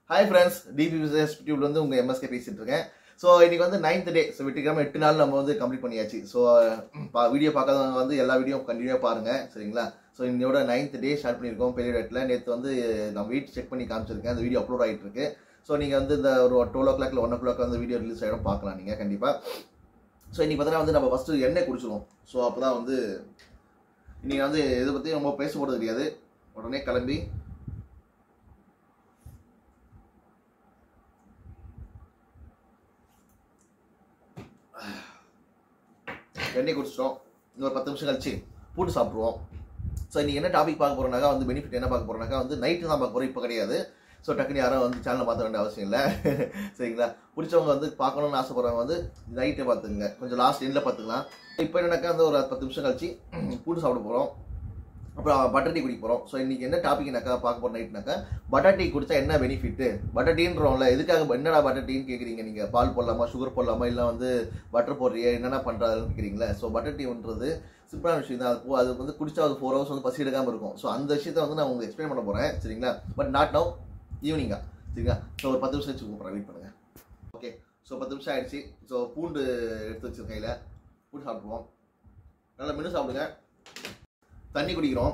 hi friends DP business யூடியூப்ல வந்து உங்க எம்எஸ்கே பேசிட்டு இருக்கேன் ஸோ இன்னைக்கு வந்து நைன்த் டே ஸோ வெற்றிக்கிழமை எட்டு நாள் நம்ம வந்து கம்ப்ளீட் பண்ணியாச்சு ஸோ வீடியோ பார்க்காதவங்க வந்து எல்லா வீடியோ கண்டினியூவாக பாருங்க சரிங்களா ஸோ இன்னையோட நைன்த் டே ஸ்டார்ட் பண்ணியிருக்கோம் பெரிய இடத்துல நேற்று வந்து நான் வெயிட் செக் பண்ணி காமிச்சிருக்கேன் அந்த வீடியோ அப்லோட் ஆகிட்டு இருக்கு ஸோ நீங்கள் வந்து இந்த ஒரு டுவெல் ஓ கிளாக்ல ஒன் ஓ கிளாக் வந்து வீடியோ ரிலீஸ் ஆகிடும் பார்க்கலாம் நீங்கள் கண்டிப்பாக ஸோ இன்னைக்கு பார்த்தீங்கன்னா வந்து நம்ம ஃபஸ்ட்டு எண்ணெய் குடிச்சிடுவோம் ஸோ அப்போ தான் வந்து இன்னைக்கு வந்து இதை பற்றி ரொம்ப பேச போகிறது கிடையாது உடனே கிளம்பி எண்ணெய் குடிச்சிட்டோம் இன்னொரு பத்து நிமிஷம் கழிச்சு பூட்டு சாப்பிடுவோம் ஸோ இன்றைக்கி என்ன டாபிக் பார்க்க போகிறோம்னாக்கா வந்து பெனிஃபிட் என்ன பார்க்க போகிறோம்னாக்கா வந்து நைட்டு தான் பார்க்க போகிறோம் இப்போ கிடையாது ஸோ டக்குனு யாரும் வந்து சேனலை பார்த்த வேண்டிய அவசியம் இல்லை சரிங்களா பிடிச்சவங்க வந்து பார்க்கணும்னு ஆசைப்படுறவங்க வந்து நைட்டே பார்த்துக்குங்க கொஞ்சம் லாஸ்ட் எண்டில் பார்த்துக்கலாம் இப்போ என்னன்னாக்கா வந்து ஒரு பத்து நிமிஷம் கழிச்சு பூட்டு சாப்பிட போகிறோம் அப்புறம் பட்டர் டீ குடிக்க போகிறோம் ஸோ இன்றைக்கி என்ன டாபிக்னாக்கா பார்க்க போகிற நைட்னாக்கா பட்டர் டீ குடிச்சா என்ன பெனிஃபிட்டு பட்டர் டீன்றோம்ல எதுக்காக என்னடா பட்டர் டீன்னு கேட்குறீங்க நீங்கள் பால் போடலாமா சுகர் போடலாமா இல்லை வந்து பட்டர் போடுறியா என்னென்ன பண்ணுறாருன்னு கேட்குறீங்களா ஸோ பட்டர் டீன்றது சிம்பிளான விஷயம் தான் அது அது வந்து குடிச்சா அது ஃபோர் ஹவர்ஸ் வந்து பசி எடுக்காமல் இருக்கும் ஸோ அந்த விஷயத்தை வந்து நான் உங்களுக்கு எக்ஸ்பிளைன் பண்ண போகிறேன் சரிங்களா பட் நாட் நவ் ஈவினிங்கா சரிங்களா ஸோ ஒரு பத்து நிமிஷம் வச்சு கூப்பிட்றேன் வெயிட் பண்ணுங்கள் ஓகே ஸோ பத்து நிமிஷம் ஆயிடுச்சு ஸோ பூண்டு எடுத்து வச்சிருக்கேன் கையில் பூண்டு சாப்பிடுவோம் நல்லா மெனு சாப்பிடுங்க தண்ணி குடிக்கிறோம்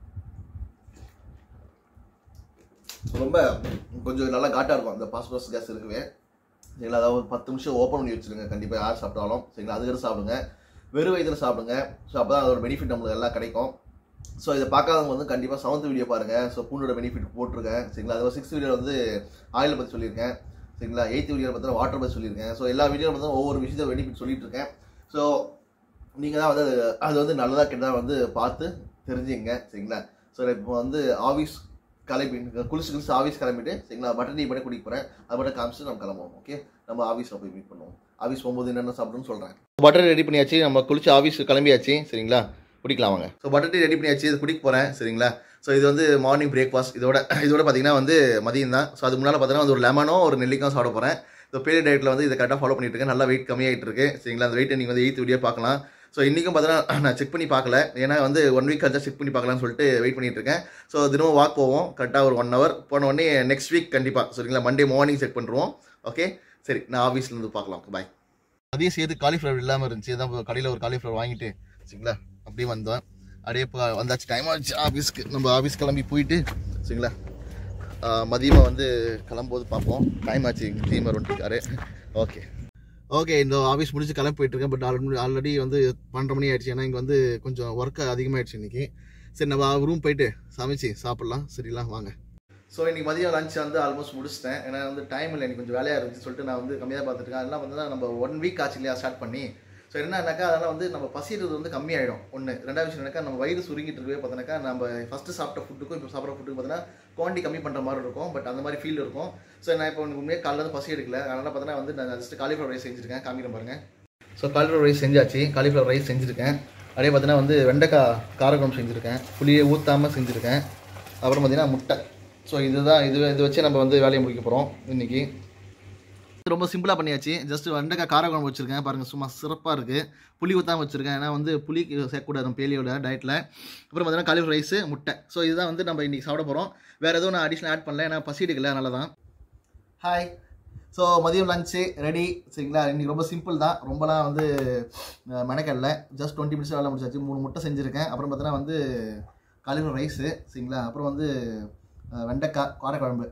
ரொம்ப கொஞ்சம் நல்லா காட்டாக இருக்கும் அந்த பாஸ்பரஸ் கேஸ் இருக்கவே சரிங்களா அதாவது ஒரு பத்து நிமிஷம் ஓப்பன் பண்ணி வச்சுருங்க கண்டிப்பாக யார் சாப்பிட்டாலும் சரிங்களா அதுக்கடுத்து சாப்பிடுங்க வெறும் வயிற்றுல சாப்பிடுங்க ஸோ அப்போ தான் அதோட பெனிஃபிட் நம்மளுக்கு எல்லாம் கிடைக்கும் ஸோ இதை பார்க்காதவங்க வந்து கண்டிப்பாக செவன்த் வீடியோ பாருங்கள் ஸோ பூண்டோட பெனிஃபிட் போட்டிருக்கேன் சரிங்களா அது சிக்ஸ்த் வீடியோ வந்து ஆயில் பற்றி சொல்லியிருக்கேன் சரிங்களா எயித்து வீடியோ பற்றி வாட்டர் பற்றி சொல்லியிருக்கேன் ஸோ எல்லா வீடியோ வந்து ஒவ்வொரு விஷயத்தை பெனிஃபிட் சொல்லிட்டு இருக்கேன் ஸோ நீங்கள் தான் வந்து அது- அது வந்து நல்லதாக கெட்டதாக வந்து பார்த்து தெரிஞ்சுங்க சரிங்களா ஸோ இப்போ வந்து ஆஃபீஸ் கிளம்பி குளிச்சு குளிச்சு ஆஃபீஸ் கிளம்பிட்டு சரிங்களா பட்டர் டீ பண்ணி குடிக்க போகிறேன் அது மட்டும் காமிச்சிட்டு நம்ம கிளம்புவோம் ஓகே நம்ம ஆஃபீஸில் போய் மீட் பண்ணுவோம் ஆஃபீஸ் போகும்போது என்னென்ன சாப்பிடுன்னு சொல்கிறேன் பட்டர் ரெடி பண்ணியாச்சு நம்ம குளிச்சு ஆஃபீஸ் கிளம்பியாச்சு சரிங்களா குடிக்கலாம் வாங்க ஸோ பட்டர் டீ ரெடி பண்ணியாச்சு இது குடிக்க போகிறேன் சரிங்களா ஸோ இது வந்து மார்னிங் பிரேக்ஃபாஸ்ட் இதோட இதோட பார்த்தீங்கன்னா வந்து மதியம் தான் ஸோ அது முன்னால் பார்த்தீங்கன்னா வந்து ஒரு லெமனோ ஒரு நெல்லிக்காயும் சாப்பிட போகிறேன் ஸோ பெரிய டயட்டில் வந்து இதை கரெக்டாக ஃபாலோ பண்ணிட்டு இருக்கேன் நல்லா வெயிட் கம்மியாகிட்டு இருக்கு சரிங்களா அந்த வெயிட்டை நீங்கள் வந்து எயித் வீடியோ பார்க்கலாம் ஸோ இன்றைக்கும் பார்த்தீங்கன்னா நான் செக் பண்ணி பார்க்கல ஏன்னா வந்து ஒன் வீக் கழிச்சா செக் பண்ணி பார்க்கலாம்னு சொல்லிட்டு வெயிட் பண்ணிட்டு இருக்கேன் ஸோ தினமும் வாக் போவோம் கரெக்டாக ஒரு ஒன் ஹவர் போன உடனே நெக்ஸ்ட் வீக் கண்டிப்பாக சரிங்களா மண்டே மார்னிங் செக் பண்ணுறோம் ஓகே சரி நான் ஆஃபீஸ்லேருந்து பார்க்கலாம் பாய் அதையும் சேர்த்து காலிஃப்ளவர் இல்லாமல் இருந்துச்சு தான் கடையில் ஒரு காலிஃப்ளவர் வாங்கிட்டு சரிங்களா அப்படியே வந்தோம் அப்படியே இப்போ வந்தாச்சு டைம் ஆச்சு ஆஃபீஸ்க்கு நம்ம ஆஃபீஸ் கிளம்பி போயிட்டு சரிங்களா மதியமாக வந்து கிளம்பும்போது பார்ப்போம் டைம் ஆச்சு டீமர் வந்துருக்காரு ஓகே ஓகே இந்த ஆஃபீஸ் முடிச்சு கிளம்பி போயிட்டு இருக்கேன் பட் ஆல்ரெடி ஆல்ரெடி வந்து பன்னெண்டு மணி ஆயிடுச்சு ஏன்னா இங்கே வந்து கொஞ்சம் ஒர்க் அதிகமாகிடுச்சு இன்னைக்கு சரி நம்ம ரூம் போயிட்டு சமைச்சு சாப்பிட்லாம் சரிங்களா வாங்க ஸோ இன்னைக்கு மதியம் லஞ்ச் வந்து ஆல்மோஸ்ட் முடிச்சிட்டேன் ஏன்னா வந்து டைம் இல்லை எனக்கு கொஞ்சம் வேலையாக இருந்துச்சு சொல்லிட்டு நான் வந்து கம்மியாக பார்த்துட்டு இருக்கேன் அதெல்லாம் வந்து நம்ம ஒன் வீக் ஆச்சு இல்லையா ஸ்டார்ட் பண்ணி ஸோ என்னன்னாக்கா அதெல்லாம் வந்து நம்ம பசிடுறது வந்து கம்மியாயிடும் ஒன்று ரெண்டாவது விஷயம் என்னக்கா நம்ம வயிறு சுருங்கிட்டு இருக்கவே பார்த்தோன்னாக்கா நம்ம ஃபஸ்ட்டு சாப்பிட்ட ஃபுட்டுக்கும் இப்போ சாப்பிட்ற ஃபுட்டுக்கு பார்த்தீங்கன்னா குவான்டி கம்மி பண்ணுற மாதிரி இருக்கும் பட் அந்த மாதிரி ஃபீல் இருக்கும் ஸோ நான் இப்போ உண்மையாக உண்மையாக காலைல இருந்து பசி எடுக்கல அதனால் பார்த்தீங்கன்னா வந்து நான் ஜஸ்ட் காலிஃப்ளவர் ரைஸ் செஞ்சுருக்கேன் காமிக்கிறேன் பாருங்க ஸோ காலிஃப்ளவர் ரைஸ் செஞ்சாச்சு காலிஃப்ளவர் ரைஸ் செஞ்சுருக்கேன் அப்படியே பார்த்தீங்கன்னா வந்து வெண்டைக்காய் காரக்குழம்பு செஞ்சுருக்கேன் புளியை ஊற்றாமல் செஞ்சுருக்கேன் அப்புறம் பார்த்தீங்கன்னா முட்டை ஸோ இதுதான் இது இது வச்சு நம்ம வந்து வேலையை முடிக்க போகிறோம் இன்னைக்கு ரொம்ப சிம்பிளாக பண்ணியாச்சு ஜஸ்ட் வெண்டைக்காய் காரக்குழம்பு வச்சுருக்கேன் பாருங்கள் சும்மா சிறப்பாக இருக்குது புளி ஊற்றாம வச்சுருக்கேன் ஏன்னா வந்து புளி சேர்க்கக்கூடாது நம்ம பேலியோட டயட்டில் அப்புறம் பார்த்தீங்கன்னா காலிஃப்ளவர் ரைஸு முட்டை ஸோ இதுதான் வந்து நம்ம இன்றைக்கி சாப்பிட போகிறோம் வேறு எதுவும் நான் அடிஷ்னல் ஆட் பண்ணல ஏன்னா பசி எடுக்கல அதனால தான் ஹாய் ஸோ மதியம் லஞ்சு ரெடி சரிங்களா இன்றைக்கி ரொம்ப சிம்பிள் தான் ரொம்பலாம் வந்து அஹ், மெனக்கடல ஜஸ்ட் டுவெண்ட்டி மினிட்ஸ் வேலை முடிச்சாச்சு மூணு முட்டை செஞ்சுருக்கேன் அப்புறம் பார்த்தீங்கன்னா வந்து காலிஃப்ளவர் ரைஸு சரிங்களா அப்புறம் வந்து அஹ், வெண்டைக்காய் காரக்குழம்பு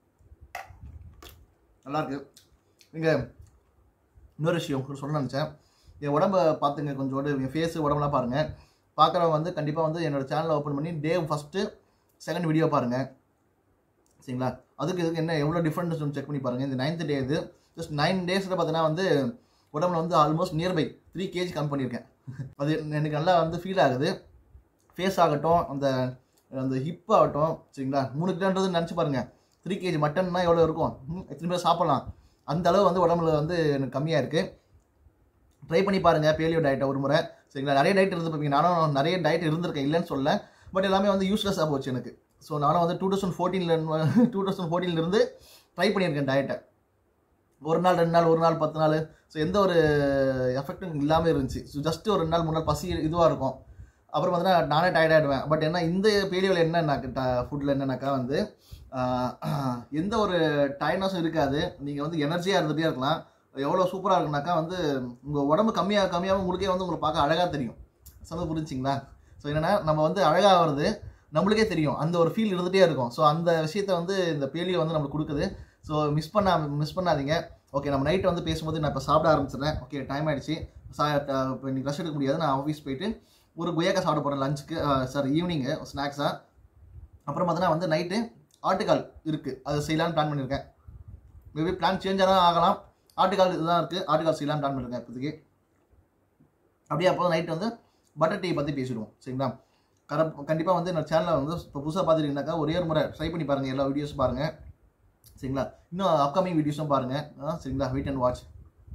நல்லாயிருக்கு நீங்கள் இன்னொரு விஷயம் உங்களுக்கு சொல்ல நினச்சேன் என் உடம்ப பார்த்துங்க கொஞ்சோண்டு என் ஃபேஸு உடம்புலாம் பாருங்கள் பார்க்குறவங்க வந்து கண்டிப்பாக வந்து என்னோட சேனலை ஓப்பன் பண்ணி டே ஃபஸ்ட்டு செகண்ட் வீடியோ பாருங்கள் சரிங்களா அதுக்கு இதுக்கு என்ன எவ்வளோ டிஃப்ரெண்ட்ஸ் செக் பண்ணி பாருங்கள் இந்த நைன்த் டே இது ஜஸ்ட் நைன் டேஸில் பார்த்தீங்கன்னா வந்து உடம்புல வந்து ஆல்மோஸ்ட் நியர்பை த்ரீ கேஜி கம் பண்ணியிருக்கேன் அது எனக்கு நல்லா வந்து ஃபீல் ஆகுது ஃபேஸ் ஆகட்டும் அந்த அந்த ஹிப் ஆகட்டும் சரிங்களா மூணு கிலோன்றது நினச்சி பாருங்கள் த்ரீ கேஜி மட்டன்னா எவ்வளோ இருக்கும் ம், எத்தனை பேர் சாப்பிட்லாம் அந்த அளவு வந்து உடம்புல வந்து எனக்கு கம்மியாக இருக்குது ட்ரை பண்ணி பாருங்கள் பேலியோ டயட்டை ஒரு முறை சரிங்களா நிறைய டயட் இருந்துருப்பீங்க நானும் நிறைய டயட் இருந்திருக்கேன் இல்லைன்னு சொல்ல பட் எல்லாமே வந்து யூஸ்லெஸ்ஸாக போச்சு எனக்கு ஸோ நானும் வந்து டூ தௌசண்ட் ஃபோர்டீனில் டூ தௌசண்ட் ஃபோர்டீன்லேருந்து ட்ரை பண்ணியிருக்கேன் டயட்டை ஒரு நாள் ரெண்டு நாள் ஒரு நாள் பத்து நாள் ஸோ எந்த ஒரு எஃபெக்டும் இல்லாமல் இருந்துச்சு ஸோ ஜஸ்ட் ஒரு ரெண்டு நாள் மூணு நாள் பசி இதுவாக இருக்கும் அப்புறம் பார்த்தீங்கன்னா நானே டயர்ட் ஆகிடுவேன் பட் என்ன இந்த பேலியோவில் என்னன்னாக்கா ஃபுட்டில் என்னன்னாக்கா வந்து ஆஹ், எந்த ஒரு டயர்னஸும் இருக்காது நீங்கள் வந்து எனர்ஜியாக இருந்துகிட்டே இருக்கலாம் எவ்வளோ சூப்பராக இருக்குனாக்கா வந்து உங்கள் உடம்பு கம்மியாக கம்மியாக உங்களுக்கே வந்து உங்களை பார்க்க அழகாக தெரியும் சொன்னது புரிஞ்சிங்களா ஸோ என்னென்னா நம்ம வந்து அழகாக வருது நம்மளுக்கே தெரியும் அந்த ஒரு ஃபீல் இருந்துகிட்டே இருக்கும் ஸோ அந்த விஷயத்த வந்து இந்த பேலியோ வந்து நம்மளுக்கு கொடுக்குது ஸோ மிஸ் பண்ண மிஸ் பண்ணாதீங்க ஓகே நம்ம நைட்டு வந்து பேசும்போது நான் இப்போ சாப்பிட ஆரம்பிச்சிடுறேன் ஓகே டைம் ஆயிடுச்சு சா இப்போ இன்னைக்கு ரெஸ்ட் எடுக்க முடியாது நான் ஆஃபீஸ் போயிட்டு ஒரு குயக்கா சாப்பிட போகிறேன் லஞ்சுக்கு சாரி ஈவினிங்கு ஸ்நாக்ஸாக அப்புறம் பார்த்தீங்கன்னா வந்து நைட்டு ஆட்டுக்கால் இருக்குது அது செய்யலான்னு பிளான் பண்ணியிருக்கேன் மேபி பிளான் சேஞ்சாக தான் ஆகலாம் ஆட்டுக்கால் இதுதான் இருக்குது ஆட்டுக்கால் செய்யலாம்னு பிளான் பண்ணியிருக்கேன் இப்போதைக்கு அப்படியே அப்போ நைட் வந்து பட்டர் டீ பற்றி பேசிடுவோம் சரிங்களா கர கண்டிப்பாக வந்து என்னோட சேனலை வந்து இப்போ புதுசாக பார்த்துட்டீங்கன்னாக்கா ஒரே ஒரு முறை ட்ரை பண்ணி பாருங்கள் எல்லா வீடியோஸும் பாருங்கள் சரிங்களா இன்னும் அப்கமிங் வீடியோஸும் பாருங்கள் சரிங்களா வெயிட் அண்ட் வாட்ச்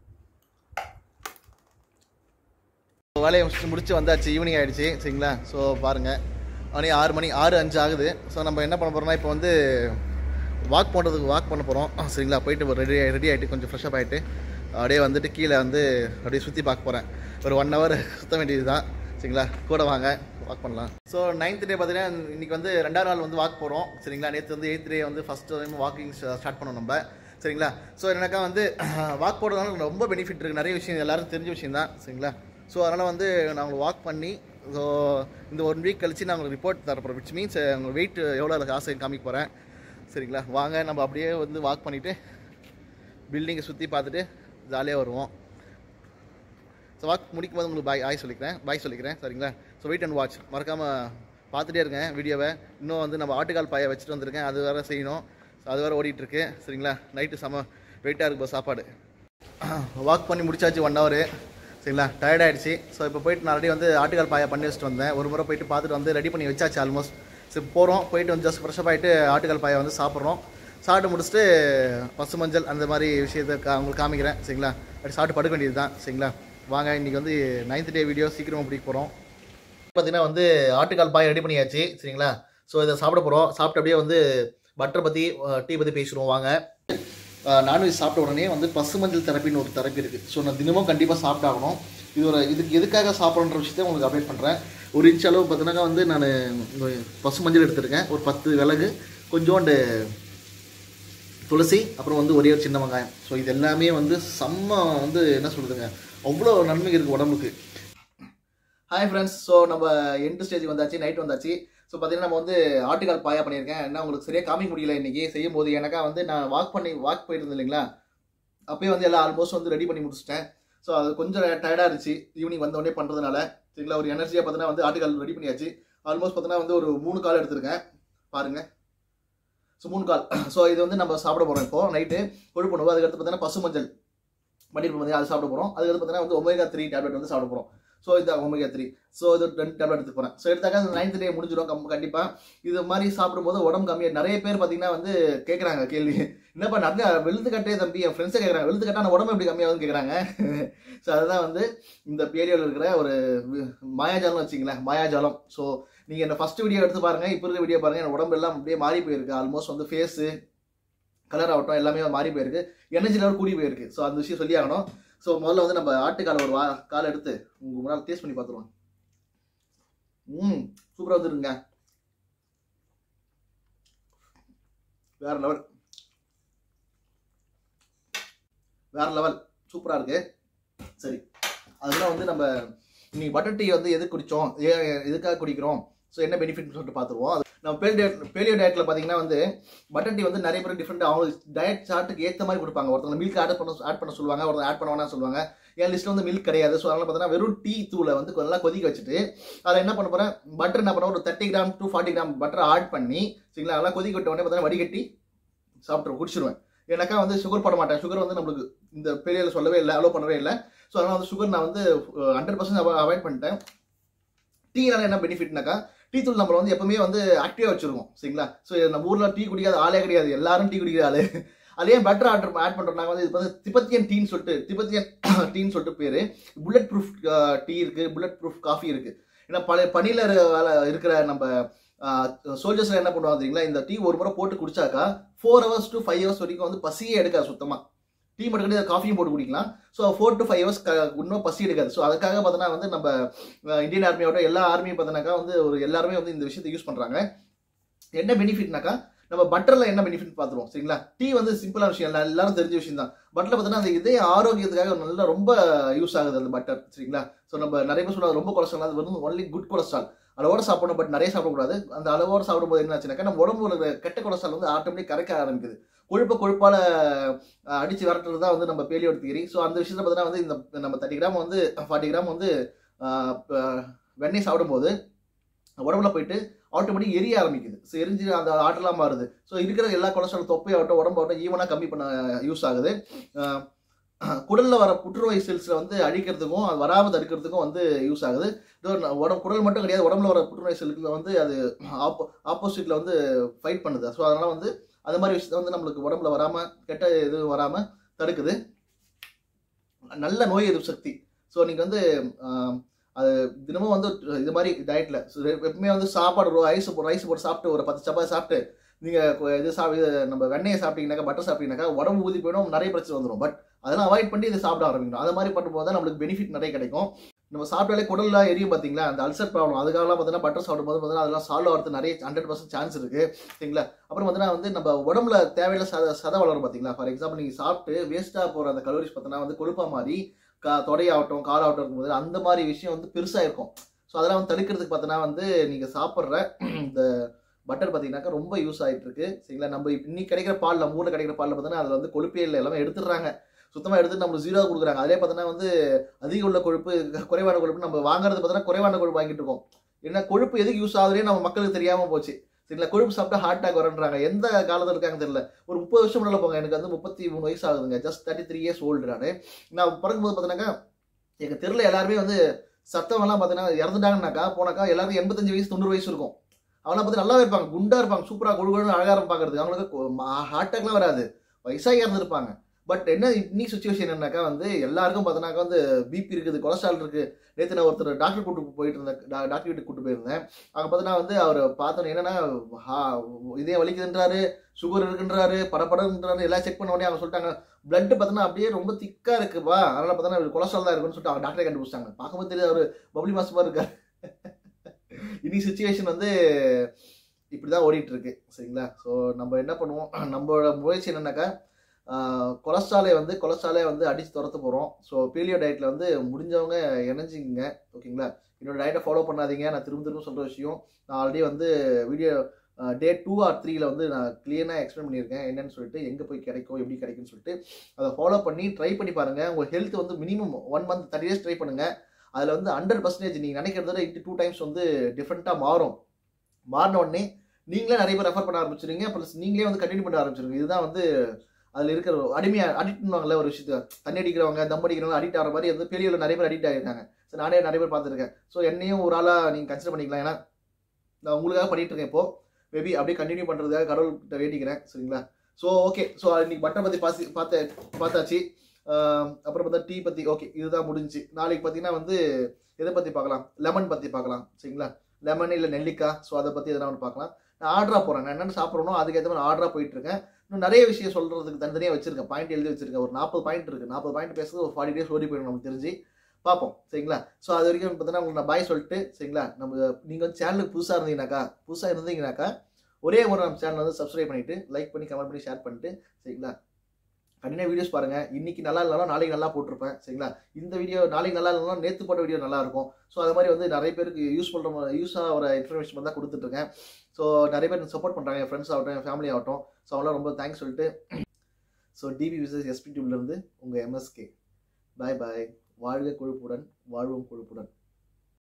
வேலையை முடிச்சு முடிச்சு வந்தாச்சு ஈவினிங் ஆயிடுச்சு சரிங்களா ஸோ பாருங்கள் மணி ஆறு மணி ஆறு அஞ்சு ஆகுது ஸோ நம்ம என்ன பண்ண போகிறோம்னா இப்போ வந்து வாக் பண்ணுறதுக்கு வாக் பண்ண போகிறோம் சரிங்களா போயிட்டு ரெடி ரெடி ஆகிட்டு கொஞ்சம் ஃப்ரெஷ்அப் ஆகிட்டு அப்படியே வந்துட்டு கீழே வந்து அப்படியே சுற்றி பார்க்க போகிறேன் ஒரு ஒன் ஹவர் சுத்த வேண்டியது தான் சரிங்களா கூட வாங்க வாக் பண்ணலாம் ஸோ நைன்த் டே பார்த்தீங்கன்னா இன்றைக்கி வந்து ரெண்டாவது நாள் வந்து வாக் போகிறோம் சரிங்களா நேற்று வந்து எயித் டே வந்து ஃபஸ்ட் டைம் வாக்கிங் ஸ்டார்ட் பண்ணோம் நம்ம சரிங்களா ஸோ என்னக்கா வந்து வாக் போடுறதுனால ரொம்ப பெனிஃபிட் இருக்குது நிறைய விஷயம் எல்லாரும் தெரிஞ்ச விஷயம் தான் சரிங்களா ஸோ அதனால் வந்து நான் உங்களுக்கு வாக் பண்ணி ஸோ இந்த ஒன் வீக் கழிச்சு நான் உங்களுக்கு ரிப்போர்ட் தரப்போகிறேன் விச் மீன்ஸ் உங்கள் வெயிட் எவ்வளோ காசு காமிக்க போகிறேன் சரிங்களா வாங்க நம்ம அப்படியே வந்து வாக் பண்ணிவிட்டு பில்டிங்கை சுற்றி பார்த்துட்டு ஜாலியாக வருவோம் ஸோ வாக் முடிக்கும் போது உங்களுக்கு பாய் ஆய் சொல்லிக்கிறேன் பாய் சொல்லிக்கிறேன் சரிங்களா ஸோ வெயிட் அண்ட் வாட்ச் மறக்காமல் பார்த்துட்டே இருங்க வீடியோவை இன்னும் வந்து நம்ம ஆட்டுக்கால் பாயை வச்சுட்டு வந்திருக்கேன் அது வேறு செய்யணும் So அது வேறு ஓடிட்டுருக்கு சரிங்களா நைட்டு செம வெயிட்டாக இருக்கு இப்போ சாப்பாடு வாக் பண்ணி முடிச்சாச்சு ஒன் ஹவர் சரிங்களா டயர்ட் ஆயிடுச்சு ஸோ இப்போ போயிட்டு நான் ஆல்ரெடி வந்து ஆட்டுக்கால் பாயா பண்ணி வச்சுட்டு வந்தேன் ஒரு முறை போயிட்டு பார்த்துட்டு வந்து ரெடி பண்ணி வச்சாச்சு ஆல்மோஸ்ட் சரி போகிறோம் போயிட்டு வந்து ஜஸ்ட் ஃப்ரெஷ்அப் ஆகிட்டு ஆட்டுக்கால் பாயை வந்து சாப்பிட்றோம் சாப்பிட்டு முடிச்சுட்டு பசு மஞ்சள் அந்த மாதிரி விஷயத்தை கா உங்களுக்கு காமிக்கிறேன் சரிங்களா அப்படி சாப்பிட்டு படுக்க வேண்டியது தான் சரிங்களா வாங்க இன்றைக்கி வந்து நைன்த் டே வீடியோ சீக்கிரமாக பிடிக்க போகிறோம் பார்த்தீங்கன்னா வந்து ஆட்டுக்கால் பாய் ரெடி பண்ணியாச்சு சரிங்களா ஸோ இதை சாப்பிட போகிறோம் சாப்பிட்டு அப்படியே வந்து பட்டர் பற்றி டீ பற்றி பேசிடுவோம் வாங்க நான்வெஜ் சாப்பிட்ட உடனே வந்து பசுமஞ்சள் தெரப்பின்னு ஒரு தெரப்பி இருக்குது ஸோ நான் தினமும் கண்டிப்பாக சாப்பிட்டாகணும் இது ஒரு இதுக்கு எதுக்காக சாப்பிட்றன்ற விஷயத்தை உங்களுக்கு அப்டேட் பண்ணுறேன் ஒரு இன்ச் அளவு பார்த்தீங்கன்னா வந்து நான் பசுமஞ்சள் எடுத்திருக்கேன் ஒரு பத்து விலகு கொஞ்சோண்டு துளசி அப்புறம் வந்து ஒரே ஒரு சின்ன வெங்காயம் ஸோ இது எல்லாமே வந்து செம்ம வந்து என்ன சொல்கிறதுங்க அவ்வளோ நன்மை இருக்குது உடம்புக்கு ஹாய் ஃப்ரெண்ட்ஸ் ஸோ நம்ம எண்டு ஸ்டேஜ் வந்தாச்சு நைட் வந்தாச்சு ஸோ பார்த்தீங்கன்னா நம்ம வந்து ஆட்டுக்கால் பாயா பண்ணியிருக்கேன் என்ன உங்களுக்கு சரியாக காமிக்க முடியல இன்னைக்கு செய்யும் போது எனக்கா வந்து நான் வாக் பண்ணி வாக் போயிட்டு இருந்தேன் இல்லைங்களா அப்பயே வந்து எல்லாம் ஆல்மோஸ்ட் வந்து ரெடி பண்ணி முடிச்சிட்டேன் ஸோ அது கொஞ்சம் டயர்டாக இருந்துச்சு ஈவினிங் வந்த உடனே பண்ணுறதுனால சரிங்களா ஒரு எனர்ஜியாக பார்த்தீங்கன்னா வந்து ஆட்டுக்கால் ரெடி பண்ணியாச்சு ஆல்மோஸ்ட் பார்த்தீங்கன்னா வந்து ஒரு மூணு கால் எடுத்திருக்கேன் பாருங்க ஸோ மூணு கால் ஸோ இது வந்து நம்ம சாப்பிட போகிறோம் இப்போ நைட்டு கொழுப்பு உணவு அதுக்கடுத்து பார்த்தீங்கன்னா பசு மஞ்சள் பண்ணிட்டு பார்த்தீங்கன்னா அது சாப்பிட போகிறோம் அதுக்கடுத்து பார்த்தீங்கன்னா வந்து ஒமேகா த்ரீ டேப்லெட் வந்து சாப்பிட போகிறோம் ஸோ இது ஒமேகா த்ரீ ஸோ இது ரெண்டு டேப்லெட் எடுத்து போகிறேன் ஸோ எடுத்தாக்க அந்த நைன்த் டே முடிஞ்சிடும் கம் கண்டிப்பாக இது மாதிரி சாப்பிடும்போது உடம்பு கம்மியாக நிறைய பேர் பார்த்தீங்கன்னா வந்து கேட்குறாங்க கேள்வி என்னப்பா நிறைய வெளுத்து கட்டே தம்பி என் ஃப்ரெண்ட்ஸை கேட்குறாங்க வெளுத்து கட்டா அந்த உடம்பு எப்படி கம்மியாகுதுன்னு கேட்குறாங்க ஸோ அதுதான் வந்து இந்த பேரியோவில் இருக்கிற ஒரு வி- மாயாஜாலம்னு வச்சிங்களேன் மாயாஜாலம் ஸோ நீங்கள் என்ன ஃபர்ஸ்ட் வீடியோ எடுத்து பாருங்க இப்போ இருக்கிற வீடியோ பாருங்க என் உடம்பு எல்லாம் அப்படியே மாறி போயிருக்கு ஆல்மோஸ்ட் வந்து ஃபேஸு கலர் ஆகட்டும் எல்லாமே மாறி போயிருக்கு எனர்ஜி லெவல் கூடி போயிருக்கு ஸோ அந்த விஷயம் சொல்லி ஆகணும் ஸோ முதல்ல வந்து நம்ம ஆட்டுக்கால ஒரு வா கால் எடுத்து உங்க முன்னால் டேஸ்ட் பண்ணி பார்த்துருவோம் ம் சூப்பராக வந்துருங்க வேற லெவல் வேற லெவல் சூப்பராக இருக்கு சரி அதெல்லாம் வந்து நம்ம இன்னைக்கு பட்டர் டீ வந்து எதுக்கு குடித்தோம் ஏன் எதுக்காக குடிக்கிறோம் ஸோ என்ன பெனிஃபிட்னு சொல்லிட்டு பார்த்துருவோம் அது நம்ம பேலியோ பேலியோ டயட்டில் பார்த்தீங்கன்னா வந்து பட்டர் டீ வந்து நிறைய பேர் டிஃப்ரெண்ட் அவங்க டயட் சார்ட்டுக்கு ஏற்ற மாதிரி கொடுப்பாங்க ஒருத்தவங்க மில்க் ஆட் பண்ண ஆட் பண்ண சொல்லுவாங்க ஒருத்தர் ஆட் பண்ண வேணாம் சொல்லுவாங்க என் லிஸ்ட்டில் வந்து மில்க் கிடையாது ஸோ அதனால் பார்த்தீங்கன்னா வெறும் டீ தூளை வந்து கொஞ்சம் நல்லா கொதிக்க வச்சுட்டு அதில் என்ன பண்ண போகிறேன் பட்டர் என்ன பண்ண ஒரு thirty gram to forty gram butter add பண்ணி சரிங்களா நல்லா கொதிக்க விட்ட உடனே பார்த்தீங்கன்னா வடிகட்டி சாப்பிட்ருவேன் குடிச்சிருவேன் எனக்கா வந்து சுகர் போட மாட்டேன் சுகர் வந்து நம்மளுக்கு இந்த பெரியில் சொல்லவே இல்லை அலோவ் பண்ணவே இல்லை ஸோ அதனால் வந்து சுகர் நான் வந்து ஹண்ட்ரட் பர்சன்ட் அவாய்ட் பண்ணிட்டேன் டீனால என்ன பெனிஃபிட்னாக்கா டீ தூள் நம்மளை வந்து எப்பவுமே வந்து ஆக்டிவாக வச்சிருக்கோம் சரிங்களா ஸோ நம்ம ஊரில் டீ குடிக்காத ஆளே கிடையாது எல்லாரும் டீ குடிக்கிற ஆளு அதே பெட்டர் ஆர்டர் ஆட் பண்ணுறோம் நாங்கள் வந்து இது வந்து திபத்தியன் டீன்னு சொல்லிட்டு திபத்தியன் டீன்னு சொல்லிட்டு பேர் புல்லட் ப்ரூஃப் டீ இருக்குது புல்லட் ப்ரூஃப் காஃபி இருக்குது ஏன்னா பழைய பனியில் இருக்கிற நம்ம சோல்ஜர்ஸ் என்ன பண்ணுவாங்க தெரியுங்களா இந்த டீ ஒரு முறை போட்டு குடிச்சாக்கா four hours to five hours வரைக்கும் வந்து பசியே எடுக்காது சுத்தமாக டீ மட்டும் கிடையாது காஃபியும் போட்டு குடிக்கலாம் so four to five hours இன்னும் பசி எடுக்காது ஸோ அதுக்காக பார்த்தோன்னா வந்து நம்ம அஹ், இந்தியன் ஆர்மியோட எல்லா ஆர்மியும் பார்த்தோன்னாக்கா வந்து ஒரு எல்லாருமே வந்து இந்த விஷயத்தை யூஸ் பண்ணுறாங்க என்ன பெனிஃபிட்னாக்கா நம்ம பட்டர்ல என்ன பெனிஃபிட் பார்த்துருவோம் சரிங்களா டீ வந்து சிம்பிளான விஷயம் இல்லை எல்லாரும் தெரிஞ்ச விஷயம் தான் பட்டர்ல பார்த்தீங்கன்னா அந்த இதய ஆரோக்கியத்துக்காக நல்லா ரொம்ப யூஸ் ஆகுது அந்த பட்டர் சரிங்களா ஸோ நம்ம நிறைய பேர் சொல்லுவாங்க ரொம்ப கொலஸ்ட்ரால் அது வந்து ஒன்லி குட் கொலஸ்ட்ரால் அளவோட சாப்பிடணும் பட் நிறைய சாப்பிடக்கூடாது அந்த அளவோட சாப்பிடும்போது என்ன ஆச்சுனாக்கா நம்ம உடம்புல இருக்கிற கெட்ட கொலஸ்ட்ரால் வந்து ஆட்டோமேட்டிக் கரைக்க ஆரம்பிக்குது கொழுப்பை கொழுப்பால அஹ், அடிச்சு விரட்டுறது தான் வந்து நம்ம பேலியோட தியரி ஸோ அந்த விஷயத்துல பார்த்தீங்கன்னா வந்து இந்த நம்ம தேர்ட்டி கிராம் வந்து ஃபார்ட்டி கிராம் வந்து அஹ், ப- வெண்ணெய் சாப்பிடும்போது உடம்புல போயிட்டு ஆட்டோமேட்டிக் எரிய ஆரம்பிக்குது ஸோ எரிஞ்சு அந்த ஆற்றலாம் மாறுது ஸோ இருக்கிற எல்லா கொலஸ்ட்ரால் தொப்பையாகட்டும் உடம்பாகட்டும் ஈவனாக கம்மி பண்ண யூஸ் ஆகுது அஹ், குடல்ல வர புற்றுநோய் செல்ஸை வந்து அழிக்கிறதுக்கும் அது வராமல் தடுக்கிறதுக்கும் வந்து யூஸ் ஆகுது இதோ ந- உடம்பு குடல் மட்டும் கிடையாது உடம்புல வர புற்றுநோய் செல்லுக்கு வந்து அது ஆப்போ ஆப்போசிட்ல வந்து ஃபைட் பண்ணுது ஸோ அதனால வந்து அந்த மாதிரி விஷயத்த வந்து நம்மளுக்கு உடம்புல வராம கெட்ட இது வராம தடுக்குது நல்ல நோய் எதிர்ப்பு சக்தி ஸோ நீங்க வந்து ஆஹ், அது தினமும் வந்து இது மாதிரி டயட்ல எப்பவுமே வந்து சாப்பாடு ரைஸ் ரைஸ் போட்டு சாப்பிட்டு ஒரு பத்து சப்பாத்தி சாப்பிட்டு நீங்க கொ- இது சாப்பிட்டு இது நம்ம வெண்ணெயை சாப்பிட்டீங்கன்னாக்கா பட்டர் சாப்பிட்டீங்கன்னாக்கா உடம்பு ஊதி போயிடும் நிறைய பிரச்சனை வந்துடும் பட் அதெல்லாம் அவாய்ட் பண்ணி இதை சாப்பிட ஆரம்பிக்கணும் அது மாதிரி பண்ணும்போது தான் நம்மளுக்கு பெனிஃபிட் நிறைய கிடைக்கும் நம்ம சாப்பிட்டாலே குடல்ல எரியும் பாத்தீங்களா அந்த அல்சர் ப்ராப்ளம் அதுக்காகலாம் பார்த்தீங்கன்னா பட்டர் சாப்பிடும்போது பார்த்தீங்கன்னா அதெல்லாம் சால்வ் ஆகிறது நிறைய ஹண்ட்ரட் பர்சன்ட் சான்ஸ் இருக்கு சரிங்களா அப்புறம் பார்த்தீங்கன்னா வந்து நம்ம உடம்புல தேவையில்ல சத சத வளரும் பாத்தீங்களா ஃபார் எக்ஸாம்பிள் நீங்க சாப்பிட்டு வேஸ்டா போற அந்த கலோரிஸ் பார்த்தீங்கன்னா வந்து கொழுப்பா மாதிரி கா தொடையாகட்டும் காலாகட்டும் இருக்கும்போது அந்த மாதிரி விஷயம் வந்து பெருசா இருக்கும் ஸோ அதெல்லாம் வந்து தடுக்கிறதுக்கு பார்த்தீங்கன்னா வந்து நீங்க சாப்பிட்ற இந்த பட்டர் பார்த்தீங்கன்னாக்கா ரொம்ப யூஸ் ஆயிட்டு இருக்கு சரிங்களா நம்ம இப்ப இன்னைக்கு கிடைக்கிற பால் நம்ம ஊர்ல கிடைக்கிற பால்ல பார்த்தீங்கன்னா அதுல வந்து கொழுப்பே இல்லை எல்லாமே எடுத்துடுறாங்க சுத்தமா எடுத்து நம்ம ஜீரோ கொடுக்குறாங்க அதே பார்த்தீங்கன்னா வந்து அதிக உள்ள கொழுப்பு குறைவான கொழுப்பு நம்ம வாங்குறது பார்த்தீங்கன்னா குறைவான கொழுப்பு வாங்கிட்டு இருக்கோம் ஏன்னா கொழுப்பு எதுக்கு யூஸ் ஆகுதுன்னே நம்ம மக்களுக்கு தெரியாம போச்சு சரிங்களா கொழுப்பு சாப்பிட்டா ஹார்ட் அட்டாக் வரன்றாங்க எந்த காலத்துல இருக்காங்க தெரியல ஒரு முப்பது வருஷம் முன்னால போங்க எனக்கு வந்து முப்பத்தி மூணு வயசு ஆகுதுங்க just thirty three years old நான் நான் பிறக்கும்போது பார்த்தீங்கன்னாக்கா எங்க தெருல எல்லாருமே வந்து சத்தம் எல்லாம் பார்த்தீங்கன்னா இறந்துட்டாங்கனாக்கா போனாக்கா எல்லாரும் எண்பத்தஞ்சு வயசு தொண்ணூறு வயசு இருக்கும் அவங்களாம் பார்த்து நல்லாவே இருப்பாங்க குண்டா இருப்பாங்க சூப்பரா கொழுகுன்னு அழகா இருப்பாங்க பார்க்கறதுக்கு அவங்களுக்கு ஹார்ட் அட்டாக்லாம் வராது வயசாகி இறந்துருப்பாங்க பட் என்ன இன்னைக்கு சுச்சுவேஷன் என்னன்னாக்கா வந்து எல்லாருக்கும் பார்த்தோன்னாக்கா வந்து பிபி இருக்குது கொலஸ்ட்ரால் இருக்கு நேற்று நான் ஒருத்தர் டாக்டர் கூட்டு போயிட்டு இருந்தேன் டா- டாக்டர் வீட்டுக்கு கூட்டு போயிருந்தேன் அங்கே பார்த்தீங்கன்னா வந்து அவர் பார்த்தோன்னே என்னன்னா ஹா- இதே வலிக்குதுன்றாரு சுகர் இருக்குன்றாரு படப்படன்றாரு எல்லாம் செக் பண்ண உடனே அவங்க சொல்லிட்டாங்க பிளட் பார்த்தோன்னா அப்படியே ரொம்ப திக்கா இருக்குப்பா அதனால பார்த்தோன்னா கொலஸ்ட்ரால் தான் இருக்குன்னு சொல்லிட்டு அவங்க டாக்டரை கண்டுபிடிச்சாங்க பார்க்கும்போது தெரியுது அவர் பப்ளி மாசமா இருக்காரு இன்னைக்கு சுச்சுவேஷன் வந்து இப்படிதான் ஓடிட்டு இருக்கு சரிங்களா ஸோ நம்ம என்ன பண்ணுவோம் நம்மளோட முயற்சி என்னன்னாக்கா கொலஸ்ட்ராலை வந்து கொலஸ்ட்ராலே வந்து அடிச்சு துரத்த போகிறோம் ஸோ பீலியோ டயட்டில் வந்து முடிஞ்சவங்க இணைஞ்சிங்க ஓகேங்களா என்னோட டயட்டை ஃபாலோ பண்ணாதீங்க நான் திரும்ப திரும்ப சொல்கிற விஷயம் நான் ஆல்ரெடி வந்து வீடியோ டே டூ ஆர் த்ரீல வந்து நான் கிளியராக எக்ஸ்பிளைன் பண்ணியிருக்கேன் என்னன்னு சொல்லிட்டு எங்கே போய் கிடைக்கும் எப்படி கிடைக்கும்னு சொல்லிட்டு அதை ஃபாலோ பண்ணி ட்ரை பண்ணி பாருங்கள் உங்கள் ஹெல்த் வந்து minimum one month thirty days try பண்ணுங்கள் அதில் வந்து ஹண்ட்ரட் பர்சன்டேஜ் நீங்கள் நினைக்கிறத இன்ட்டு டூ டைம்ஸ் வந்து டிஃப்ரெண்ட்டாக மாறும் மாறின உடனே நீங்களே நிறைய பேர் ரெஃபர் பண்ண ஆரம்பிச்சிருங்க ப்ளஸ் நீங்களே வந்து கண்டினியூ பண்ண ஆரம்பிச்சிருங்க இதுதான் வந்து அதில் இருக்கிற ஒரு அடிமையா அடிக்ட் பண்ணுவாங்கல்ல ஒரு விஷயத்த தண்ணி அடிக்கிறவங்க தம் அடிக்கிறவங்க அடிக்ட் ஆகிற மாதிரி வந்து பெரிய நிறைய பேர் அடிக்ட் ஆகிருக்காங்க ஸோ நானே நிறைய பேர் பார்த்துருக்கேன் ஸோ என்னையும் ஒரு ஆளாக நீங்கள் கன்சிடர் பண்ணிக்கலாம் ஏன்னா நான் உங்களுக்காக பண்ணிட்டு இருக்கேன் இப்போ மேபி அப்படியே கண்டினியூ பண்ணுறதுக்காக கடவுள்கிட்ட வேண்டிக்கிறேன் சரிங்களா ஸோ ஓகே ஸோ இன்னைக்கு பட்டர் பற்றி பாசி பார்த்த பார்த்தாச்சு ஆஹ் அப்புறம் பார்த்தா டீ பற்றி ஓகே இதுதான் முடிஞ்சுச்சு நாளைக்கு பார்த்தீங்கன்னா வந்து எதை பற்றி பார்க்கலாம் லெமன் பற்றி பார்க்கலாம் சரிங்களா லெமன் இல்லை நெல்லிக்காய் ஸோ அதை பற்றி எதனா ஒன்று பார்க்கலாம் நான் ஆர்டராக போகிறேன் நான் என்னென்னு சாப்பிட்றனோ அதுக்கேற்ற மாதிரி ஆர்டராக போயிட்டு இருக்கேன் இன்னும் நிறைய விஷயம் சொல்கிறதுக்கு தனித்தனியாக வச்சிருக்கேன் பாயிண்ட் எழுதி வச்சிருக்கேன் ஒரு நாற்பது பாயிண்ட் இருக்குது நாற்பது பாயிண்ட் பேசுறது ஒரு ஃபார்ட்டி டேஸ் ஓடி போயிடும் நமக்கு தெரிஞ்சு பார்ப்போம் சரிங்களா ஸோ அது வரைக்கும் பார்த்தீங்கன்னா உங்களுக்கு நான் பாய் சொல்லிட்டு சரிங்களா நம்ம நீங்கள் வந்து சேனலுக்கு புதுசாக இருந்தீங்கனாக்கா புதுசாக இருந்தீங்கனாக்கா ஒரே ஒரு நம்ம சேனல் வந்து சப்ஸ்கிரைப் பண்ணிட்டு லைக் பண்ணி கமெண்ட் பண்ணி ஷேர் பண்ணிட்டு சரிங்களா கண்டினியூ வீடியோஸ் பாருங்க இன்னைக்கு நல்லா இல்லைனாலும் நாளைக்கு நல்லா போட்டிருப்பேன் சரிங்களா இந்த வீடியோ நாளைக்கு நல்லா இல்லைனாலும் நேற்று போட்ட வீடியோ நல்லா இருக்கும் ஸோ அது மாதிரி வந்து நிறைய பேருக்கு யூஸ் பண்ணுற யூஸ் ஆகிற இன்ஃபர்மேஷன் தான் கொடுத்துட்டு இருக்கேன் ஸோ நிறைய பேர் சப்போர்ட் பண்ணுறாங்க என் ஃப்ரெண்ட்ஸ் ஆகட்டும் என் ஃபேமிலி ஆகட்டும் ஸோ அவங்களாம் ரொம்ப தேங்க்ஸ் சொல்லிட்டு ஸோ டிபி விசஸ் எஸ்பி டியூப்லேருந்து உங்கள் எம்எஸ்கே பாய் பாய் வாழ்க கொழுப்புடன் வாழ்வும் கொழுப்புடன்